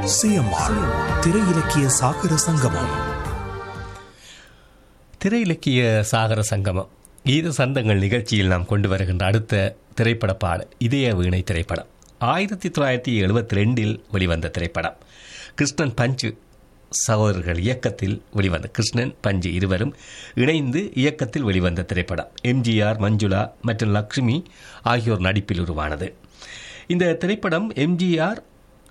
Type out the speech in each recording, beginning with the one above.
CMR திரை இலக்கிய சாகர சங்கமம் திரை இலக்கிய சாகர சங்கமம் கீத சந்தங்கள் நிகழ்ச்சியில் நாம் கொண்டு வருகின்ற அடுத்த திரைப்பட பாடு இதய வீணை திரைப்படம் ஆயிரத்தி தொள்ளாயிரத்தி எழுபத்தி ரெண்டில் வெளிவந்த திரைப்படம் கிருஷ்ணன் பஞ்சு சகோதரர்கள் இயக்கத்தில் வெளிவந்த கிருஷ்ணன் பஞ்சு இருவரும் இணைந்து இயக்கத்தில் வெளிவந்த திரைப்படம் எம்ஜிஆர் மஞ்சுளா மற்றும் லக்ஷ்மி ஆகியோர் நடிப்பில் உருவானது இந்த திரைப்படம் எம்ஜிஆர்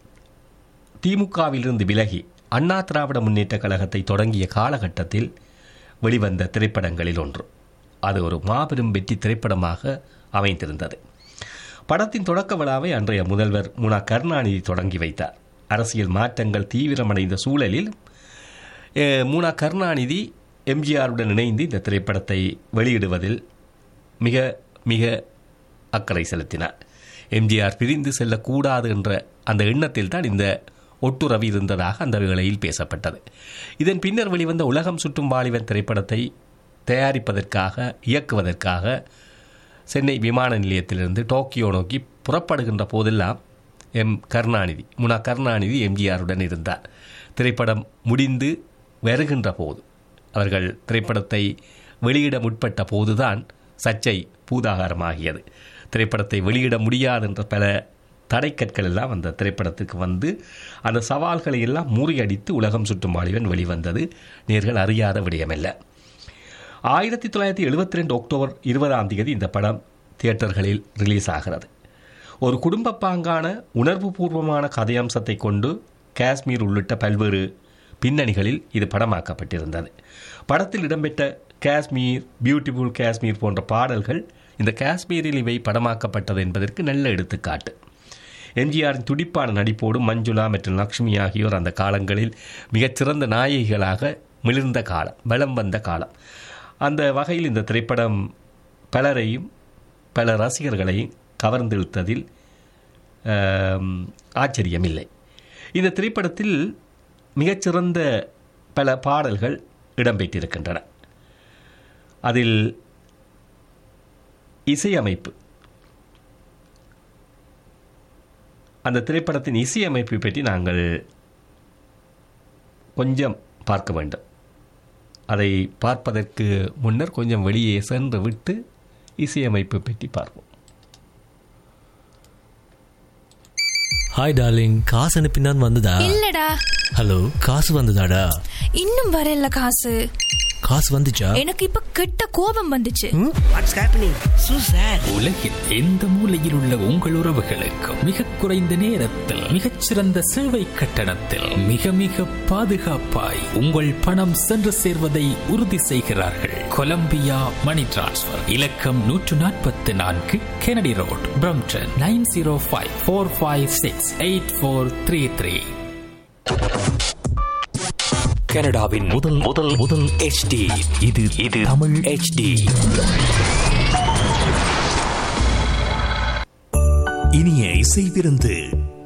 திமுகவிலிருந்து விலகி அண்ணா திராவிட முன்னேற்ற கழகத்தை தொடங்கிய காலகட்டத்தில் வெளிவந்த திரைப்படங்களில் ஒன்று அது ஒரு மாபெரும் வெற்றி திரைப்படமாக அமைந்திருந்தது படத்தின் தொடக்க விழாவை அன்றைய முதல்வர் முனா கருணாநிதி தொடங்கி வைத்தார் அரசியல் மாற்றங்கள் தீவிரமடைந்த சூழலில் அஹ், முனா கருணாநிதி எம்ஜிஆருடன் இணைந்து இந்த திரைப்படத்தை வெளியிடுவதில் மிக மிக அக்கறை செலுத்தினார் எம்ஜிஆர் பிரிந்து செல்லக்கூடாது என்ற அந்த எண்ணத்தில் தான் இந்த ஒட்டுறவு இருந்ததாக அந்த வேளையில் பேசப்பட்டது இதன் பின்னர் வெளிவந்த உலகம் சுற்றும் வாலிபன் திரைப்படத்தை தயாரிப்பதற்காக இயக்குவதற்காக சென்னை விமான நிலையத்திலிருந்து டோக்கியோ நோக்கி புறப்படுகின்ற போதெல்லாம் எம் கருணாநிதி முனா கருணாநிதி எம்ஜிஆருடன் இருந்தார் திரைப்படம் முடிந்து வருகின்ற போது அவர்கள் திரைப்படத்தை வெளியிட முற்பட்ட போதுதான் சர்ச்சை பூதாகாரமாகியது திரைப்படத்தை வெளியிட முடியாது என்ற பல தடைக்கற்கள் எல்லாம் அந்த திரைப்படத்துக்கு வந்து அந்த சவால்களை எல்லாம் முறியடித்து உலகம் சுற்றும் வாலிபன் வெளிவந்தது நேர்கள் அறியாத விடயமல்ல ஆயிரத்தி தொள்ளாயிரத்தி எழுபத்தி ரெண்டு அக்டோபர் இருபதாம் தேதி இந்த படம் தியேட்டர்களில் ரிலீஸ் ஆகிறது ஒரு குடும்ப பாங்கான உணர்வுபூர்வமான கதையம்சத்தை கொண்டு காஷ்மீர் உள்ளிட்ட பல்வேறு பின்னணிகளில் இது படமாக்கப்பட்டிருந்தது படத்தில் இடம்பெற்ற காஷ்மீர் பியூட்டிஃபுல் காஷ்மீர் போன்ற பாடல்கள் இந்த காஷ்மீரில் இவை படமாக்கப்பட்டது என்பதற்கு நல்ல எடுத்துக்காட்டு எம்ஜிஆரின் துடிப்பான நடிப்போடு மஞ்சுளா மற்றும் லக்ஷ்மி ஆகியோர் அந்த காலங்களில் மிகச்சிறந்த நாயகிகளாக மிளிர்ந்த காலம் பலம் வந்த காலம் அந்த வகையில் இந்த திரைப்படம் பலரையும் பல ரசிகர்களையும் கவர்ந்திழுத்ததில் ஆம், ஆச்சரியமில்லை இந்த திரைப்படத்தில் மிகச்சிறந்த பல பாடல்கள் இடம்பெற்றிருக்கின்றன அதில் இசையமைப்பு அந்த திரைப்படத்தின் இசையமைப்பை பற்றி நாங்கள் கொஞ்சம் பார்க்க வேண்டும் அதை பார்ப்பதற்கு முன்னர் கொஞ்சம் வெளியே சென்று விட்டு இசையமைப்பு பற்றி பார்ப்போம் ஹாய் டார்லிங் காசு அனுப்பினான் வந்ததா இல்லடா ஹலோ காசு வந்ததாடா இன்னும் வரல காசு காசு வந்துச்சா எனக்கு இப்ப கெட்ட கோபம் வந்துச்சு வாட்ஸ் ஹேப்பனிங் சூ சார் உலகில் எந்த மூலையில் உள்ள உங்கள் உறவுகளுக்கு மிக குறைந்த நேரத்தில் மிகச்சிறந்த சேவை கட்டணத்தில் மிக மிக பாதுகாப்பாய் உங்கள் பணம் சென்று சேர்வதை உறுதி செய்கிறார்கள் கொலம்பியா மணி டிரான்ஸ்ஃபர் இலக்கம் நூற்று நாற்பத்தி நான்கு Kennedy road Brampton nine zero five four five six eight four three three கனடாவின் முதல் முதல் முதல் HD இது இது தமிழ் HD இனிய இசை விருந்து